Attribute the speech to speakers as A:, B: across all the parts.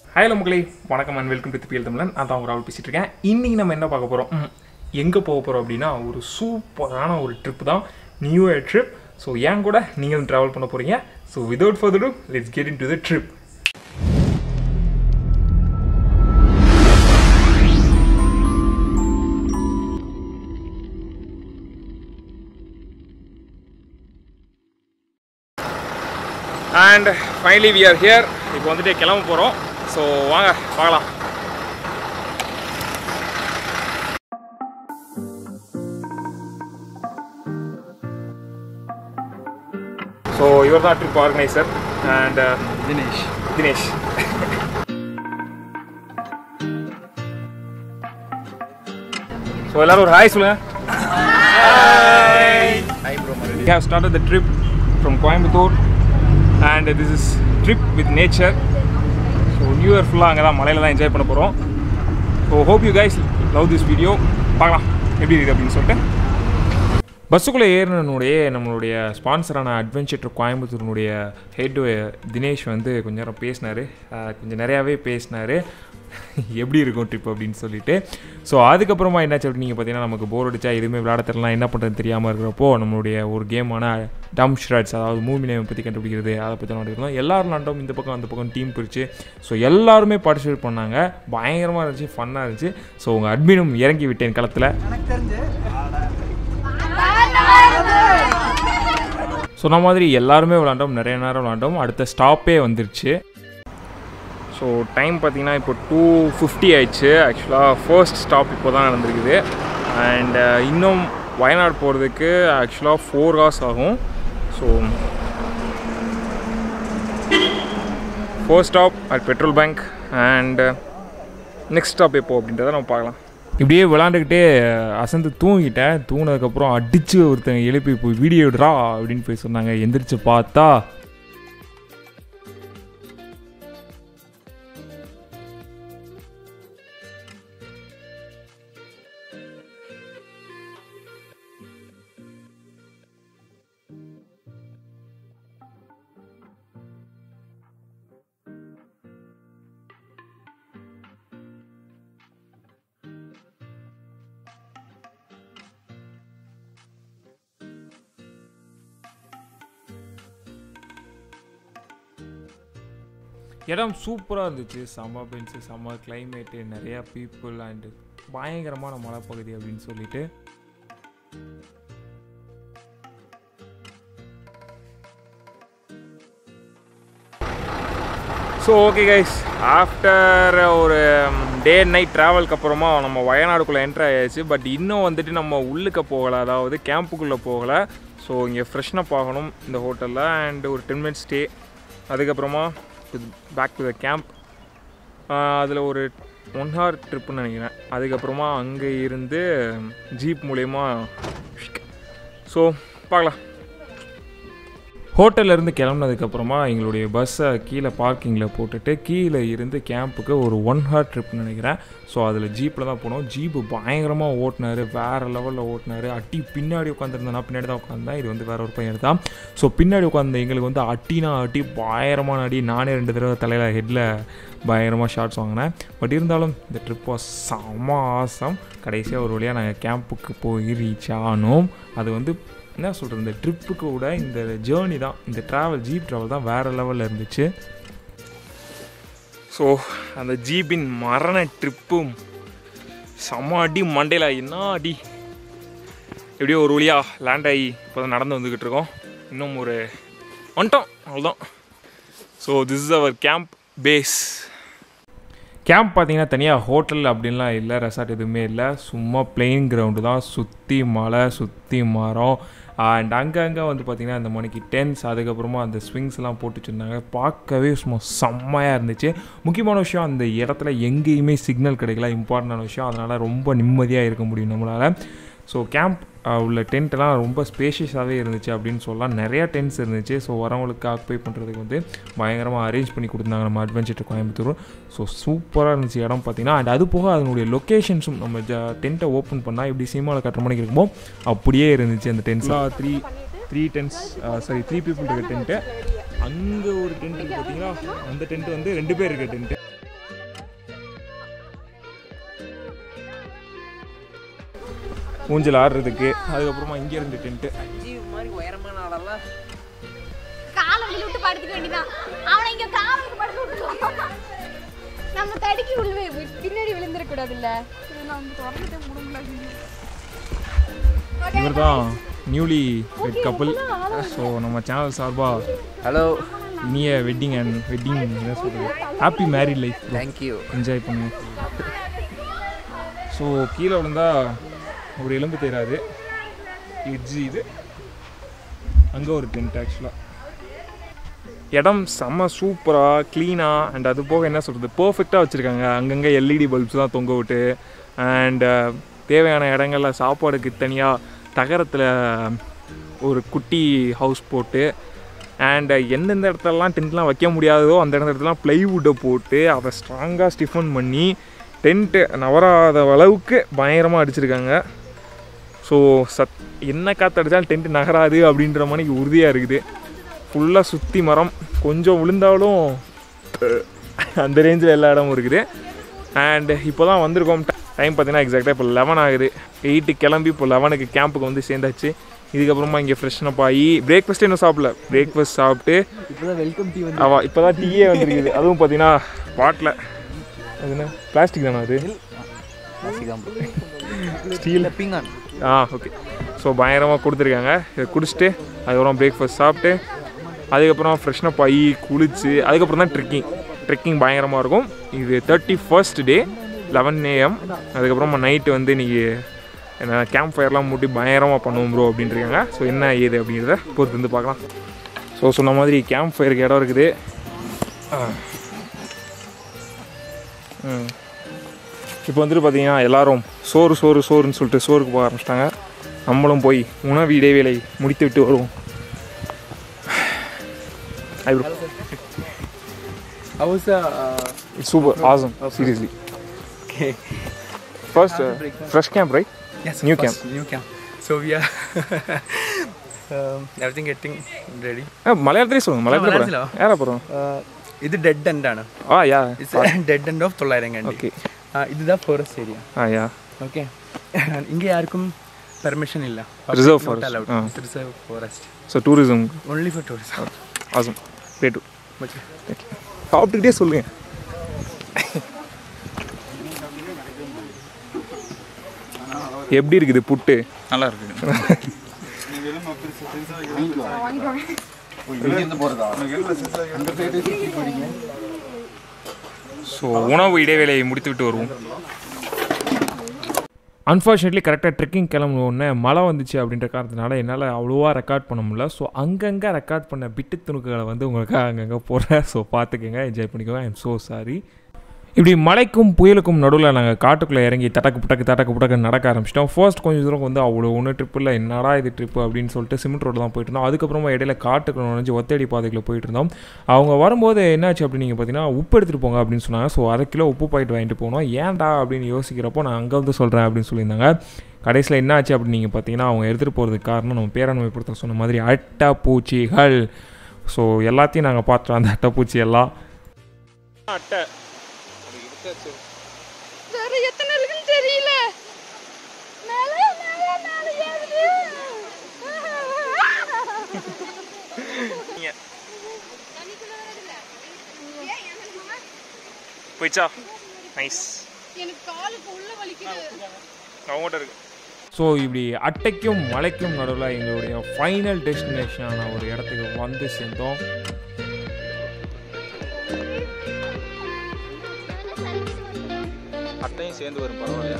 A: Hello மக்களே வணக்கம் and welcome to திப்பியல் தமிழன் நான் தான் உங்க ராகுல் பேசிட்டு இருக்கேன் இன்னைக்கு நம்ம என்ன பார்க்க போகிறோம் எங்கே போக போகிறோம் அப்படின்னா ஒரு சூப்பரான ஒரு ட்ரிப் தான் நியூ இயர் ட்ரிப் ஸோ என் கூட நீங்களும் ட்ராவல் பண்ண போகிறீங்க so without further ado let's get in to the trip and finally we are here இப்போ வந்துட்டு கிளம்ப போகிறோம் ஸோ வாங்க பார்க்கலாம் ஸோ இவர் தான் trip organiser and
B: Dinesh
A: Dinesh so எல்லாரும் ஒரு ஹாய் சொல்லுங்க
B: hi bro
A: We have started the trip from Coimbatore and this is trip with nature. So new year ஃபுல்லாக அங்கே தான் மலையில் தான் என்ஜாய் பண்ண போகிறோம் so hope you guys love this video பார்க்கலாம் எப்படி இருக்குது அப்படின்னு சொல்லிட்டு பஸ்ஸுக்குள்ளே ஏறினுடைய நம்மளுடைய ஸ்பான்சரான அட்வென்ச்சர் ட்ரிப் கோயம்புத்தூரினுடைய ஹெட் தினேஷ் வந்து கொஞ்ச நேரம் பேசினார் கொஞ்சம் நிறையாவே பேசினார் எப்படி இருக்கும் ட்ரிப் அப்படின்னு சொல்லிட்டு ஸோ அதுக்கப்புறமா என்னாச்சு அப்படின்னு நீங்கள் பார்த்தீங்கன்னா நமக்கு போர் அடிச்சா எதுவுமே விளையாட தெரியலாம் என்ன பண்ணுறது தெரியாமல் இருக்கிறப்போ நம்மளுடைய ஒரு கேமான டம் ஷ்ரட்ஸ் அதாவது மூவி நேம் பற்றி கண்டுபிடிக்கிறது அதை பற்றி விளையாண்டுருக்கோம் எல்லாரும் விளாண்டோம் இந்த பக்கம் அந்த பக்கம் டீம் பிரித்து ஸோ எல்லாருமே பார்ட்டிசிபேட் பண்ணாங்க பயங்கரமாக இருந்துச்சு ஃபன்னாக இருந்துச்சு ஸோ உங்கள் அட்மினும் இறங்கி விட்டேன் களத்தில் சொன்ன மாதிரி எல்லாருமே விளாண்டோம் நிறைய நேரம் விளாண்டோம் அடுத்த ஸ்டாப்பே வந்துருச்சு ஸோ டைம் பார்த்தீங்கன்னா இப்போ டூ ஃபிஃப்டி ஆயிடுச்சு ஆக்சுவலாக ஃபர்ஸ்ட் ஸ்டாப் இப்போ தான் நடந்திருக்குது அண்ட் இன்னும் வயநாடு போகிறதுக்கு ஆக்சுவலாக ஃபோர் ஹவர்ஸ் ஆகும் so first stop at petrol bank and next stop எப்போ அப்படின்றத நம்ம பார்க்கலாம் இப்படியே விளாண்டுக்கிட்டே அசந்து தூங்கிட்டேன் தூங்கினதுக்கப்புறம் அடித்து ஒருத்தங்க எழுப்பி போய் வீடியோ எடுறா அப்படின்னு போய் சொன்னாங்க எந்திரிச்சு பார்த்தா இடம் சூப்பராக இருந்துச்சு செம்ம பென்ஸு செம்ம கிளைமேட்டு நிறையா பீப்புள் அண்டு பயங்கரமான மலைப்பகுதி அப்படின்னு சொல்லிட்டு ஸோ ஓகே கைஸ் ஆஃப்டர் ஒரு டே அண்ட் நைட் ட்ராவலுக்கு அப்புறமா நம்ம வயநாடுக்குள்ளே என்ட்ரு ஆயாச்சு பட் இன்னும் வந்துட்டு நம்ம உள்ளுக்க போகலை அதாவது கேம்புக்குள்ளே போகலை ஸோ இங்கே ஃப்ரெஷ்னப் ஆகணும் இந்த ஹோட்டலில் அண்ட் ஒரு டென் மினிட்ஸ் ஸ்டே அதுக்கப்புறமா பேக் டு த கேம்ப் அதில் ஒரு ஒன் ஹவர் ட்ரிப்புன்னு நினைக்கிறேன் அதுக்கப்புறமா அங்கே இருந்து ஜீப் மூலயமா ஸோ பார்க்கலாம் ஹோட்டல்ல இருந்து கிளம்புனதுக்கப்புறமா எங்களுடைய பஸ்ஸை கீழே பார்க்கிங்கில் போட்டுட்டு கீழே இருந்து கேம்புக்கு ஒரு ஒன் ஹவர் ட்ரிப் நினைக்கிறேன் ஸோ அதில் ஜீப்பில் தான் போனோம் ஜீப்பு பயங்கரமாக ஓட்டினார் வேறு லெவலில் ஓட்டினார் அட்டி பின்னாடி உட்காந்துருந்தேன் நான் பின்னாடி தான் உட்காந்தேன் இது வந்து வேற ஒரு பையன் தான் ஸோ பின்னாடி உட்காந்து எங்களுக்கு வந்து அட்டினா அட்டி பயங்கரமான அடி நானே ரெண்டு தடவை தலையில் ஹெட்டில் பயங்கரமாக ஷார்ட்ஸ் வாங்கினேன் பட் இருந்தாலும் இந்த ட்ரிப் வாஸ் செம்ம ஆசம் கடைசியாக ஒரு வழியாக நாங்கள் கேம்புக்கு போய் ரீச் ஆனோம் அது வந்து என்ன சொல்கிறது இந்த ட்ரிப்புக்கு கூட இந்த ஜேர்னி தான் இந்த ட்ராவல் ஜீப் ட்ராவல் தான் வேறு லெவலில் இருந்துச்சு ஸோ அந்த ஜீப்பின் மரண ட்ரிப்பும் செம்ம அடி மண்டையில் என்ன அடி எப்படியோ ஒரு வழியாக லேண்ட் ஆகி இப்போ தான் நடந்து வந்துக்கிட்டு இருக்கோம் இன்னும் ஒரு வந்துட்டோம் அவ்வளோதான் so this is our camp base camp பார்த்தீங்கன்னா தனியாக ஹோட்டல் அப்படின்லாம் இல்லை ரெசார்ட் எதுவுமே இல்லை சும்மா பிளெயின் கிரவுண்டு தான் சுற்றி மலை சுற்றி மரம் அண்ட் அங்கங்கே வந்து பார்த்திங்கன்னா இந்த மணிக்கு டென்ஸ் அதுக்கப்புறமா அந்த ஸ்விங்ஸ்லாம் போட்டு வச்சுருந்தாங்க பார்க்கவே சும்மா செம்மையாக இருந்துச்சு முக்கியமான விஷயம் அந்த இடத்துல எங்கேயுமே சிக்னல் கிடைக்கல இம்பார்ட்டண்டான விஷயம் அதனால் ரொம்ப நிம்மதியாக இருக்க முடியும் நம்மளால் ஸோ கேம்ப் உள்ள டென்ட்லாம் ரொம்ப ஸ்பேஷியஸாகவே இருந்துச்சு அப்படின்னு சொல்லலாம் நிறையா டென்ட்ஸ் இருந்துச்சு ஸோ வரவங்களுக்கு ஆக்குபை பண்ணுறதுக்கு வந்து பயங்கரமாக அரேஞ்ச் பண்ணி கொடுத்தாங்க நம்ம அட்வென்ச்சர் கோயம்புத்தூர் ஸோ சூப்பராக இருந்துச்சு இடம் பார்த்தீங்கன்னா அண்ட் அது போக அதனுடைய லொக்கேஷன்ஸும் நம்ம டென்ட்டை ஓப்பன் பண்ணால் இப்படி சினிமாவில் கட்டுற மணிக்கு இருக்குமோ அப்படியே இருந்துச்சு அந்த டென்ட்ஸ்லாம் three three tents sorry three people இருக்க டென்ட்டு அங்கே ஒரு டென்ட் இருக்குது பார்த்தீங்களா அந்த டென்ட் வந்து ரெண்டு பேர் இருக்க டென்ட்டு ஊஞ்சல் ஆடுறதுக்கு அதுக்கப்புறமா இங்கே இருந்து டென்ட்டு
B: மாதிரி உயரமான ஆளெல்லாம்
C: காலை வெளிய விட்டு படுத்துக்க வேண்டியதான் அவனை இங்க காலுக்கு படுத்து விட்டுருவான் நம்ம தடுக்கி உள்ள பின்னாடி விழுந்துட கூடாதுல்ல நான் திறந்துட்டே முடியல
A: இவர் தான் நியூலி வெட் கப்பல் ஸோ நம்ம சேனல் சார்பாக
B: ஹலோ
A: இனிய வெட்டிங் அண்ட் வெட்டிங் என்ன சொல்கிறது happy married life
B: thank you
A: enjoy பண்ணுங்க ஸோ கீழே விழுந்தா ஒரு எலும்பு தேராது எட்ஜு இது அங்கே ஒரு டென்ட் ஆக்சுவலாக இடம் செம்ம சூப்பராக க்ளீனாக அண்ட் அது போக என்ன சொல்கிறது பர்ஃபெக்டாக வச்சுருக்காங்க அங்கங்கே எல்இடி பல்ப்ஸ் தான் தொங்க விட்டு அண்ட் தேவையான இடங்கள்ல சாப்பாடுக்கு தனியாக தகரத்தில் ஒரு குட்டி ஹவுஸ் போட்டு அண்ட் எந்தெந்த இடத்துலலாம் டென்ட்லாம் வைக்க முடியாதோ அந்த இடத்துலலாம் ப்ளைவுட்டை போட்டு அதை ஸ்ட்ராங்காக ஸ்டிஃபன் பண்ணி டென்ட்டு நவராத அளவுக்கு பயங்கரமாக அடிச்சிருக்காங்க ஸோ சத் என்ன காற்று அடித்தாலும் டென்ட் நகராது அப்படின்ற மாதிரி உறுதியாக இருக்குது ஃபுல்லாக சுற்றி மரம் கொஞ்சம் விழுந்தாலும் அஹ், அந்த ரேஞ்சில் எல்லா இடமும் இருக்குது அண்ட் இப்போ தான் வந்திருக்கோம் டைம் பார்த்தீங்கன்னா எக்ஸாக்டாக இப்போ லெவன் ஆகுது எயிட்டு கிளம்பி இப்போ லெவனுக்கு கேம்புக்கு வந்து சேர்ந்தாச்சு இதுக்கப்புறமா இங்கே ஃப்ரெஷ்னப் ஆகி பிரேக்ஃபாஸ்ட் இன்னும் சாப்பிடல பிரேக்ஃபாஸ்ட் சாப்பிட்டு
B: இப்போதான் வெல்கம் டீ வந்து
A: அவா இப்போ தான் டீயே வந்துருக்குது அதுவும் பார்த்தீங்கன்னா பாட்டில் அது என்ன பிளாஸ்டிக் தானே அது ஸ்டீல்
B: பீங்கான்
A: ஆ ஓகே ஸோ பயங்கரமாக கொடுத்துருக்காங்க இதை குடிச்சிட்டு அதுக்கப்புறம் பிரேக்ஃபாஸ்ட் சாப்பிட்டு அதுக்கப்புறம் ஃப்ரெஷ்னப் ஆகி குளிச்சு அதுக்கப்புறம் தான் ட்ரெக்கிங் ட்ரெக்கிங் பயங்கரமாக இருக்கும் இது thirty first day eleven AM அதுக்கப்புறமா நைட்டு வந்து இன்றைக்கி என்ன கேம்ப் ஃபயர்லாம் மூட்டி பயங்கரமாக பண்ணுவோம் ப்ரோ அப்படின்ட்டுருக்காங்க ஸோ என்ன ஏது அப்படிங்கிறத பொறுத்து வந்து பார்க்கலாம் ஸோ சொன்ன மாதிரி கேம்ப் ஃபயருக்கு இடம் இருக்குது ஆ. ம் இப்போ வந்துட்டு பார்த்தீங்கன்னா எல்லாரும் சோறு சோறு சோறுன்னு சொல்லிட்டு சோறுக்கு போக ஆரம்பிச்சிட்டாங்க நம்மளும் போய் உணவு இடைவேளை முடித்து விட்டு வருவோம் I bro
B: house
A: it's super awesome seriously
B: okay
A: first fresh camp right
D: Yes,
A: New
D: of course, New camp. So we are um, everything getting ready.
A: மலையாளத்திலே சொல்லுங்க மலையாளத்தில்
D: மலையாளத்திலா?
A: போகிறேன் யாரா போகிறோம்
D: Uh, ഇത് ഡെഡ് എൻഡ് ആണ്
A: ah yeah
D: it's dead end of തൊള്ളായിരങ്ങാണ്ടി
A: okay
D: ഇതാ forest area
A: ah yeah
D: okay ഇങ്ങ ആർക്കും പെർമിഷൻ ഇല്ല
A: Reserve forest. ആ.
D: Reserve forest
A: so tourism
D: only for tourism
A: awesome rate சாப்பிட்டுக்கிட்டே சொல்லுங்க எப்படி இருக்குது புட்டு
E: நல்லா இருக்கு
A: ஸோ உணவு இடைவேளையை முடித்துவிட்டு வருவோம் அன்ஃபார்ச்சுனேட்லி கரெக்டாக ட்ரெக்கிங் கிளம்புன உடனே மழை வந்துச்சு அப்படின்ற காரணத்தினால என்னால் அவ்வளோவா ரெக்கார்ட் பண்ண முடியல ஸோ அங்கங்கே ரெக்கார்ட் பண்ண பிட்டு துணுக்குகளை வந்து உங்களுக்கு அங்கங்கே போடுறேன் ஸோ பார்த்துக்கங்க என்ஜாய் பண்ணிக்கோங்க ஐ எம் ஸோ சாரி இப்படி மலைக்கும் புயலுக்கும் நடுவில் நாங்கள் காட்டுக்குள்ளே இறங்கி தட்டக்கு புட்டக்கு தட்டக்கு புட்டக்கு நடக்க ஆரம்பிச்சிட்டோம் ஃபர்ஸ்ட் கொஞ்சம் தூரம் வந்து அவ்வளோ ஒன்றும் ட்ரிப் இல்லை என்னடா இது ட்ரிப்பு அப்படின்னு சொல்லிட்டு சிமெண்ட் ரோடு தான் போயிட்டு இருந்தோம் அதுக்கப்புறமா இடையில காட்டுக்குள்ள நுழைஞ்சு ஒத்தடி பாதைக்குள்ள போயிட்டு இருந்தோம் அவங்க வரும்போது என்னாச்சு அப்படின்னு நீங்கள் பார்த்தீங்கன்னா உப்பு எடுத்துகிட்டு போங்க அப்படின்னு சொன்னாங்க ஸோ அரை கிலோ உப்பு பாக்கெட் வாங்கிட்டு போனோம் ஏன்டா அப்படின்னு யோசிக்கிறப்போ நான் அங்கே வந்து சொல்கிறேன் அப்படின்னு சொல்லியிருந்தாங்க கடைசியில் என்ன ஆச்சு அப்படின்னு நீங்கள் பார்த்தீங்கன்னா அவங்க எடுத்துகிட்டு போகிறதுக்கு காரணம் நம்ம பேரண்மை பொறுத்த சொன்ன மாதிரி அட்டைப்பூச்சிகள் ஸோ எல்லாத்தையும் நாங்கள் பார்த்தோம் அந்த அட்டைப்பூச்சி எல்லாம் அட்டை
C: வேற எத்தனை இருக்குன்னு தெரியல மேல மேல மேல ஏறுது
A: போயிச்சா நைஸ்
C: எனக்கு காலுக்கு உள்ள வலிக்குது
A: அவங்ககிட்ட இருக்கு ஸோ இப்படி அட்டைக்கும் மலைக்கும் நடுவில் எங்களுடைய ஃபைனல் டெஸ்டினேஷனான ஒரு இடத்துக்கு வந்து சேர்ந்தோம்
E: அட்டையும் சேர்ந்து வரும் பரவாயில்லையா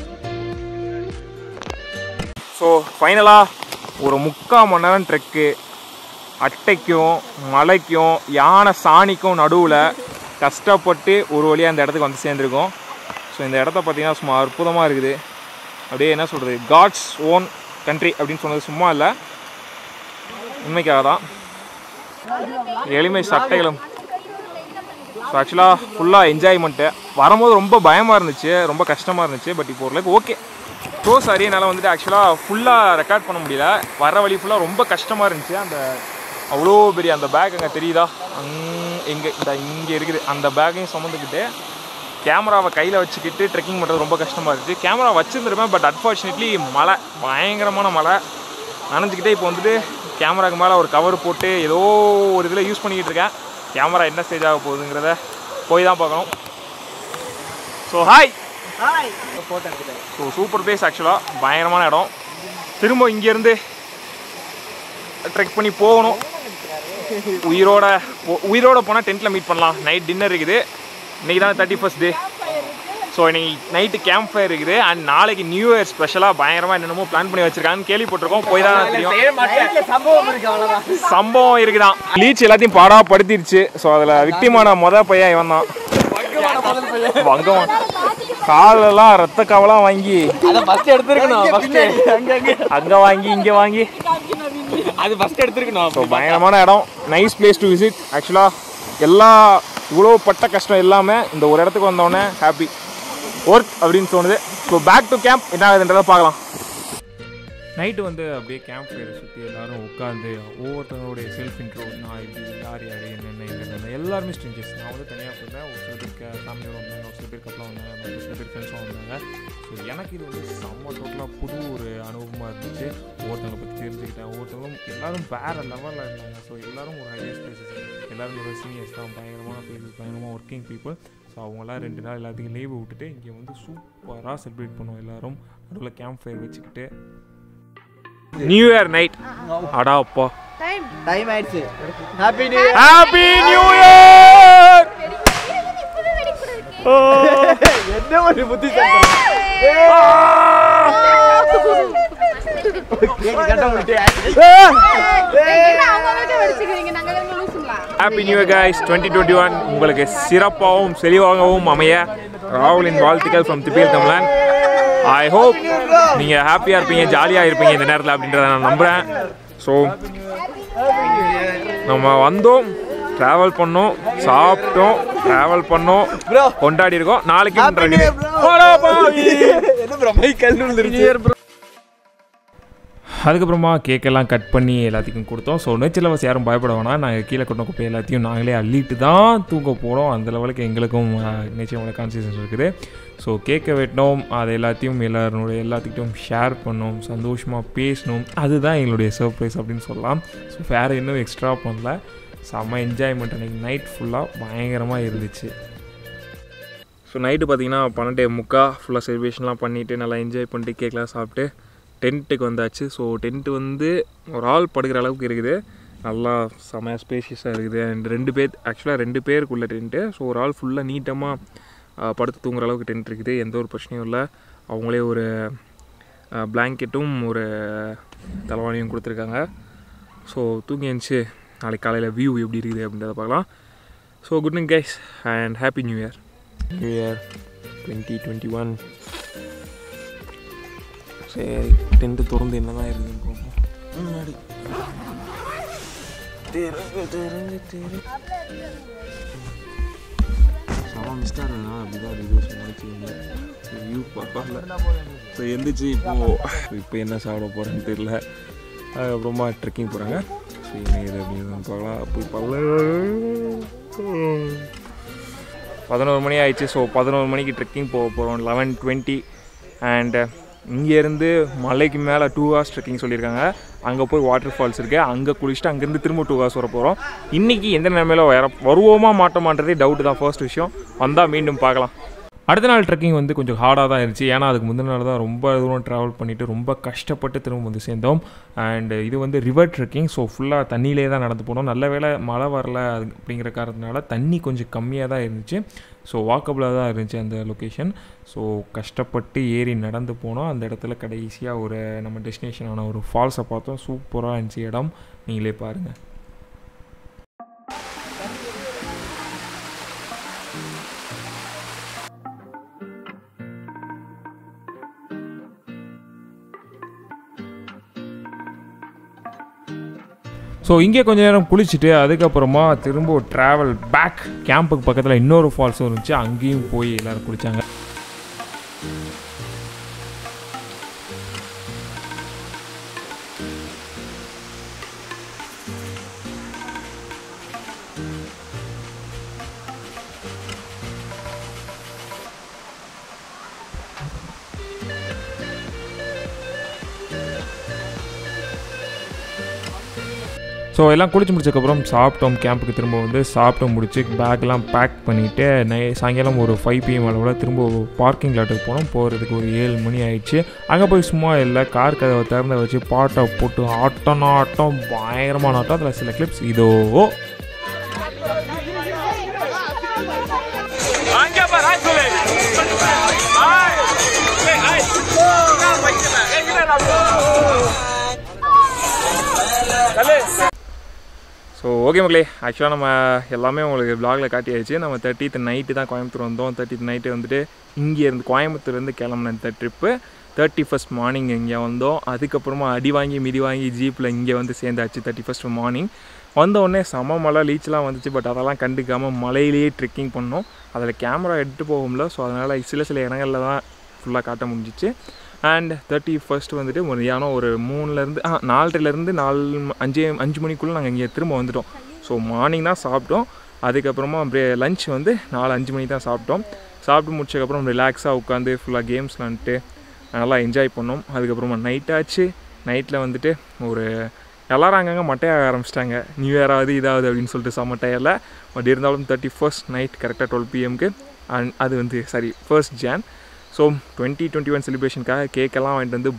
A: ஸோ ஃபைனலாக ஒரு முக்கால் மணி நேரம் ட்ரெக்கு அட்டைக்கும் மலைக்கும் யானை சாணிக்கும் நடுவில் கஷ்டப்பட்டு ஒரு வழியாக அந்த இடத்துக்கு வந்து சேர்ந்துருக்கோம் ஸோ இந்த இடத்த பார்த்தீங்கன்னா சும்மா அற்புதமாக இருக்குது அப்படியே என்ன சொல்கிறது காட்ஸ் ஓன் கண்ட்ரி அப்படின்னு சொன்னது சும்மா இல்லை உண்மைக்காக தான் எளிமை சட்டைகளும் ஸோ ஆக்சுவலாக ஃபுல்லாக என்ஜாய்மெண்ட்டு வரும்போது ரொம்ப பயமாக இருந்துச்சு ரொம்ப கஷ்டமாக இருந்துச்சு பட் இப்போ ஓரளவுக்கு ஓகே ஸோ சாரி என்னால் வந்துட்டு ஆக்சுவலாக ஃபுல்லாக ரெக்கார்ட் பண்ண முடியல வர வழி ஃபுல்லாக ரொம்ப கஷ்டமாக இருந்துச்சு அந்த அவ்வளோ பெரிய அந்த பேக் அங்கே தெரியுதா அங் எங்கே இந்த இங்கே இருக்குது அந்த பேக்கையும் சுமந்துக்கிட்டு கேமராவை கையில் வச்சுக்கிட்டு ட்ரெக்கிங் பண்ணுறது ரொம்ப கஷ்டமாக இருந்துச்சு கேமரா வச்சுருந்துருப்பேன் பட் அன்ஃபார்ச்சுனேட்லி மழை பயங்கரமான மழை நனைஞ்சிக்கிட்டே இப்போ வந்துட்டு கேமராக்கு மேலே ஒரு கவர் போட்டு ஏதோ ஒரு இதில் யூஸ் பண்ணிக்கிட்டு இருக்கேன் கேமரா என்ன ஸ்டேஜ் ஆக போகுதுங்கிறத போய் தான் பார்க்கணும் so hi so super place ஆக்சுவலாக பயங்கரமான இடம் திரும்ப இங்கேருந்து ட்ரெக் பண்ணி போகணும் உயிரோட போ- உயிரோட போனால் டென்ட்டில் மீட் பண்ணலாம் நைட் டின்னர் இருக்குது இன்னைக்கு தான் தேர்ட்டி ஃபர்ஸ்ட் டே ஸோ இன்னைக்கு நைட்டு கேம்ப் ஃபயர் இருக்குது அண்ட் நாளைக்கு நியூ இயர் ஸ்பெஷலாக பயங்கரமாக என்னென்னமோ பிளான் பண்ணி வச்சிருக்காங்கன்னு கேள்விப்பட்டிருக்கோம் போய் தான் தெரியும்
B: சம்பவம் இருக்கு அவ்வளவுதான்
A: சம்பவம் இருக்குதான் லீச் எல்லாத்தையும் பாடா படுத்திருச்சு ஸோ அதில் விக்டிமான மொத பையன் இவன் தான் வங்கவன் காலெல்லாம் ரத்த காவலாம் வாங்கி
B: அத ஃபர்ஸ்ட் எடுத்துருக்கணும் ஃபர்ஸ்ட்
A: அங்கே வாங்கி இங்கே வாங்கி
B: அது ஃபர்ஸ்ட் எடுத்துருக்கணும்
A: ஸோ பயங்கரமான இடம் நைஸ் பிளேஸ் டு விசிட் ஆக்சுவலாக எல்லா இவ்வளோ பட்ட கஷ்டம் இல்லாமல் இந்த ஒரு இடத்துக்கு வந்தோடனே ஹாப்பி ஒர்க் அப்படின்னு தோணுது ஸோ பேக் டு கேம்ப் என்ன ஆகுதுன்றதை பார்க்கலாம் நைட்டு வந்து அப்படியே கேம்ப் ஃபயரை சுற்றி எல்லாரும் உட்காந்து ஒவ்வொருத்தவங்களுடைய செல்ஃப் இன்ட்ரோ நான் இப்படி யார் யார் என்னென்ன என்னென்ன எல்லாருமே ஸ்ட்ரெஞ்சர்ஸ் நான் வந்து தனியாக போயிருந்தேன் ஒரு சில பேருக்கு ஃபேமிலியோட வந்தாங்க ஒரு சில பேர் கப்பலாக வந்தாங்க ஒரு சில பேர் ஃப்ரெண்ட்ஸும் வந்தாங்க ஸோ எனக்கு இது வந்து செம்ம டோட்டலாக புது ஒரு அனுபவமாக இருந்துச்சு ஒவ்வொருத்தவங்களை பற்றி தெரிஞ்சுக்கிட்டேன் ஒவ்வொருத்தவங்களும் எல்லாரும் வேறு லெவலில் இருந்தாங்க ஸோ எல்லாரும் ஒரு ஹையஸ்ட் பிளேசஸ் எல்லாரும் ஒரு சீனியர்ஸ் தான் பயங்கரமான பிளேசஸ் பயங்கரமாக ஒர்க்கிங் பீப்புள் ஸோ அவங்களாம் ரெண்டு நாள் எல்லாத்துக்கும் லீவு விட்டுட்டு இங்கே வந்து சூப்பராக செலிப்ரேட் பண்ணுவோம் எல்லாரும் நடுவில் கேம்ப் ஃபயர் வச்சுக்கிட்டு நியூ இயர் நைட் அடா அப்பா
B: டைம் ஆயிடுச்சு happy new year
A: happy new year
C: இப்பவே வெடிக்கூடாது
B: என்ன ஒரு புத்தி கேக் கட்ட முடியாது
C: அவங்கள்ட்ட வெடிச்சுக்கிறீங்க நாங்க எல்லாம் லூசுங்களா
A: happy new year guys twenty twenty one உங்களுக்கு சிறப்பாகவும் செழிவாகவும் அமைய ராகுலின் வாழ்த்துக்கள் ஃப்ரம் திப்பியல் தமிழன் ஐ ஹோப் நீங்கள் ஹாப்பியாக இருப்பீங்க ஜாலியாக இருப்பீங்க இந்த நேரத்தில் அப்படின்றத நான் நம்புகிறேன் ஸோ நம்ம வந்தோம் ட்ராவல் பண்ணோம் சாப்பிட்டோம் ட்ராவல் பண்ணோம் கொண்டாடி இருக்கோம் நாளைக்கு
B: என்ன ப்ரோ மைக் கல் விழுந்துருச்சு
A: அதுக்கப்புறமா கேக்கெல்லாம் கட் பண்ணி எல்லாத்துக்கும் கொடுத்தோம் ஸோ நேச்சர் லவர்ஸ் யாரும் பயப்பட வேணாம் நாங்கள் கீழே கொண்ட குப்பை எல்லாத்தையும் நாங்களே அள்ளிட்டு தான் தூங்க போகிறோம் அந்த லெவலுக்கு எங்களுக்கும் நேச்சரோட கான்சியஸ் இருக்குது ஸோ கேக்கை வெட்டினோம் அதை எல்லாத்தையும் எல்லாருடைய எல்லாத்துக்கிட்டும் ஷேர் பண்ணோம் சந்தோஷமாக பேசணும் அதுதான் எங்களுடைய சர்ப்ரைஸ் அப்படின்னு சொல்லலாம் ஸோ வேறு இன்னும் எக்ஸ்ட்ரா பண்ணல செம்ம என்ஜாய்மெண்ட் அன்றைக்கி நைட் ஃபுல்லாக பயங்கரமாக இருந்துச்சு ஸோ நைட்டு பார்த்தீங்கன்னா பன்னெண்டே முக்கா ஃபுல்லாக செலிப்ரேஷன்லாம் பண்ணிவிட்டு நல்லா என்ஜாய் பண்ணிட்டு கேக்லாம் சாப்பிட்டு டென்ட்டுக்கு வந்தாச்சு ஸோ டென்ட்டு வந்து ஒரு ஆள் படுக்கிற அளவுக்கு இருக்குது நல்லா செமையாக ஸ்பேஷியஸாக இருக்குது அண்ட் ரெண்டு பேர் ஆக்சுவலாக ரெண்டு பேருக்குள்ள டென்ட்டு ஸோ ஒரு ஆள் ஃபுல்லாக நீட்டமாக படுத்து தூங்குற அளவுக்கு டென்ட் இருக்குது எந்த ஒரு பிரச்சனையும் இல்லை அவங்களே ஒரு பிளாங்கெட்டும் ஒரு தலைவாணியும் கொடுத்துருக்காங்க ஸோ தூங்கி எழுந்துச்சு நாளைக்கு காலையில் வியூ எப்படி இருக்குது அப்படின்றத பார்க்கலாம் so good night guys and happy new year new year twenty twenty one சரி டென்ட்டு திறந்து என்ன தான் இருக்குதுன்னு பார்ப்போம் முன்னாடி திறங்கு திறங்கு திறங்கு செம மிஸ்டாக இருந்தா அப்படி தான் ரிவ்யூஸ் நினச்சிக்கோங்க வியூ பரவாயில்ல ஸோ எந்திரிச்சு இப்போது இப்போ என்ன சாப்பிட போகிறேன்னு தெரியல அதுக்கப்புறமா ட்ரெக்கிங் போகிறாங்க ஸோ என்ன இது அப்படின்னு பார்க்கலாம் போய் பல்ல பதினோரு மணி ஆயிடுச்சு ஸோ பதினோரு மணிக்கு ட்ரெக்கிங் போக போகிறோம் லெவன் டுவெண்ட்டி அண்டு இங்கேருந்து மலைக்கு மேலே டூ ஹவர்ஸ் ட்ரெக்கிங் சொல்லியிருக்காங்க அங்கே போய் வாட்டர் ஃபால்ஸ் இருக்குது அங்கே குளிச்சுட்டு அங்கேருந்து திரும்ப டூ ஹவர்ஸ் வர போகிறோம் இன்றைக்கி எந்த நிலைமையில வர வருவோமா மாட்டோமான்றதே டவுட் தான் ஃபர்ஸ்ட் விஷயம் வந்தால் மீண்டும் பார்க்கலாம் அடுத்த நாள் ட்ரெக்கிங் வந்து கொஞ்சம் ஹார்டாக தான் இருந்துச்சு ஏன்னா அதுக்கு முந்தின நாள் தான் ரொம்ப தூரம் ட்ராவல் பண்ணிவிட்டு ரொம்ப கஷ்டப்பட்டு திரும்ப வந்து சேர்ந்தோம் அண்ட் இது வந்து ரிவர் ட்ரெக்கிங் ஸோ ஃபுல்லாக தண்ணியிலே தான் நடந்து போனோம் நல்ல வேளை மழை வரல அது அப்படிங்கிற காரணத்தினால தண்ணி கொஞ்சம் கம்மியாக தான் இருந்துச்சு ஸோ வாக்கபிளாக தான் இருந்துச்சு அந்த லொக்கேஷன் ஸோ கஷ்டப்பட்டு ஏறி நடந்து போனோம் அந்த இடத்துல கடைசியாக ஒரு நம்ம டெஸ்டினேஷனான ஒரு ஃபால்ஸை பார்த்தோம் சூப்பராக இருந்துச்சு இடம் நீங்களே பாருங்கள் ஸோ இங்கே கொஞ்ச நேரம் குளிச்சுட்டு அதுக்கப்புறமா திரும்ப ட்ராவல் பேக் கேம்புக்கு பக்கத்தில் இன்னொரு ஃபால்ஸும் இருந்துச்சு அங்கேயும் போய் எல்லோரும் குளித்தாங்க ஸோ எல்லாம் குளிச்சு முடிச்சதுக்கப்புறம் சாப்பிட்டோம் கேம்புக்கு திரும்ப வந்து சாப்பிட்டு முடிச்சு பேக்லாம் பேக் பண்ணிவிட்டு நை சாயங்காலம் ஒரு ஃபைவ் பிஎம் அளவில் திரும்ப பார்க்கிங் லாட்டுக்கு போனோம் போகிறதுக்கு ஒரு ஏழு மணி ஆயிடுச்சு அங்கே போய் சும்மா இல்லை கார் கதவை திறந்து வச்சு பாட்டை போட்டு ஆட்டம் ஆட்டம் பயங்கரமான ஆட்டம் அதில் சில கிளிப்ஸ் இதோ ஸோ ஓகே மக்களே ஆக்சுவலாக நம்ம எல்லாமே உங்களுக்கு வ்ளாகில் காட்டியாச்சு நம்ம தேர்ட்டித் நைட்டு தான் கோயம்புத்தூர் வந்தோம் தேர்ட்டித் நைட்டு வந்துட்டு இங்கேருந்து கோயம்புத்தூர்லேருந்து கிளம்புன இந்த ட்ரிப்பு தேர்ட்டி ஃபஸ்ட் மார்னிங் இங்கே வந்தோம் அதுக்கப்புறமா அடி வாங்கி மிதி வாங்கி ஜீப்பில் இங்கே வந்து சேர்ந்தாச்சு தேர்ட்டி ஃபஸ்ட் மார்னிங் வந்த உடனே செம மழை லீச்லாம் வந்துச்சு பட் அதெல்லாம் கண்டுக்காமல் மலையிலேயே ட்ரெக்கிங் பண்ணோம் அதில் கேமரா எடுத்து போகும்ல ஸோ அதனால் சில சில இடங்களில் தான் ஃபுல்லாக காட்ட முடிஞ்சிச்சு அண்ட் தேர்ட்டி ஃபர்ஸ்ட் வந்துட்டு மதியானம் ஒரு மூணுலேருந்து ஆ நாலரைலேருந்து நாலு ம- அஞ்சு அஞ்சு மணிக்குள்ளே நாங்கள் இங்கே திரும்ப வந்துட்டோம் ஸோ மார்னிங் தான் சாப்பிட்டோம் அதுக்கப்புறமா அப்படியே லஞ்ச் வந்து நாலு அஞ்சு மணிக்கு தான் சாப்பிட்டோம் சாப்பிட்டு முடிச்சதுக்கப்புறம் ரிலாக்ஸாக உட்காந்து ஃபுல்லாக கேம்ஸ் விளாண்டுட்டு நல்லா என்ஜாய் பண்ணோம் அதுக்கப்புறமா நைட் ஆச்சு நைட்டில் வந்துட்டு ஒரு எல்லாரும் அங்கங்கே மட்டையாக ஆரம்பிச்சிட்டாங்க நியூ இயர் ஆகுது இதாவது அப்படின்னு சொல்லிட்டு செம்ம டயரில் பட் இருந்தாலும் தேர்ட்டி ஃபர்ஸ்ட் நைட் கரெக்டாக டுவெல் பிஎம்க்கு அண்ட் அது வந்து sorry first Jan so twenty twenty one செலிப்ரேஷனுக்காக கேக்கெல்லாம் வாங்கிட்டு வந்து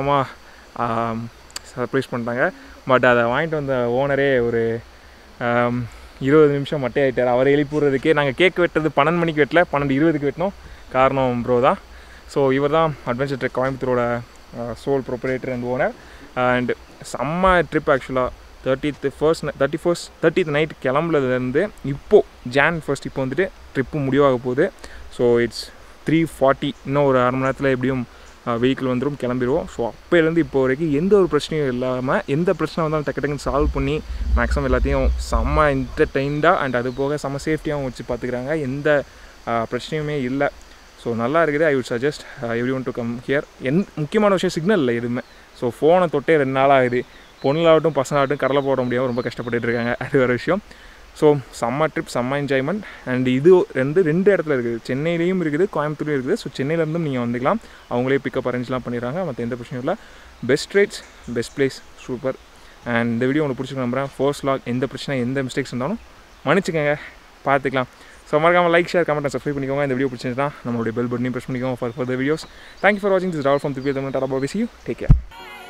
A: பயங்கரமாக சர்ப்ரைஸ் பண்ணிட்டாங்க பட் அதை வாங்கிட்டு வந்த ஓனரே ஒரு ஆம், இருபது நிமிஷம் மட்டை ஆகிட்டார் அவரை எழுப்பி விடுறதுக்கே நாங்கள் கேக் வெட்டது பன்னெண்டு மணிக்கு வெட்டல பன்னெண்டு இருபதுக்கு வெட்டினோம் காரணம் ப்ரோ தான் ஸோ இவர் தான் அட்வென்ச்சர் ட்ரெக் கோயம்புத்தூரோட sole proprietor and owner and செம்ம ட்ரிப் ஆக்சுவலாக thirtieth first thirty first thirtieth night கிளம்புறதுலேருந்து இப்போது ஜான் ஃபர்ஸ்ட் இப்போ வந்துட்டு ட்ரிப்பு முடிவாக போகுது ஸோ இட்ஸ் த்ரீ ஃபார்ட்டி இன்னும் ஒரு அரை மணி நேரத்தில் எப்படியும் வெஹிக்கிள் வந்துடும் கிளம்பிடுவோம் ஸோ அப்போலேருந்து இப்போ வரைக்கும் எந்த ஒரு பிரச்சனையும் இல்லாமல் எந்த பிரச்சனை வந்தாலும் டக்கு டக்குன்னு சால்வ் பண்ணி மேக்ஸிமம் எல்லாத்தையும் செம்ம என்டர்டெயின்டாக அண்ட் அது போக செம்ம சேஃப்டியாகவும் வச்சு பார்த்துக்கிறாங்க எந்த ஆஹ், பிரச்சனையுமே இல்லை ஸோ நல்லா இருக்குது I would suggest every one to come here எந் முக்கியமான விஷயம் சிக்னல் இல்லை எதுவுமே ஸோ ஃபோனை தொட்டே ரெண்டு நாள் ஆகுது பொண்ணுலாகட்டும் பசங்களாகட்டும் கடலை போட முடியாமல் ரொம்ப கஷ்டப்பட்டுட்டு இருக்காங்க அது ஒரு விஷயம் ஸோ செம்ம ட்ரிப் செம்ம என்ஜாய்மெண்ட் அண்ட் இது ரெண்டு ரெண்டு இடத்துல இருக்குது சென்னையிலையும் இருக்குது கோயம்புத்தூர்லையும் இருக்குது ஸோ சென்னையிலேருந்தும் நீங்கள் வந்துக்கலாம் அவங்களே பிக்கப் அரேஞ்ச்லாம் பண்ணிடுறாங்க மற்ற எந்த பிரச்சனையும் இல்லை best rates best place super and இந்த வீடியோ உங்களுக்கு பிடிச்சிருக்கு நம்புறேன் ஃபர்ஸ்ட் லாக் எந்த பிரச்சனை எந்த மிஸ்டேக்ஸ் இருந்தாலும் மன்னிச்சுக்கங்க பார்த்துக்கலாம் ஸோ மறக்காம லைக் ஷேர் கமெண்ட் சப்ஸ்கிரைப் பண்ணிக்கோங்க இந்த வீடியோ பிடிச்சிருந்தா நம்மளுடைய பெல் பட்டனையும் ப்ரெஸ் பண்ணிக்கோங்க for further videos thank you for வாட்சிங் this travel from Divya Tamil tata பாபி சி யூ டேக் கேர்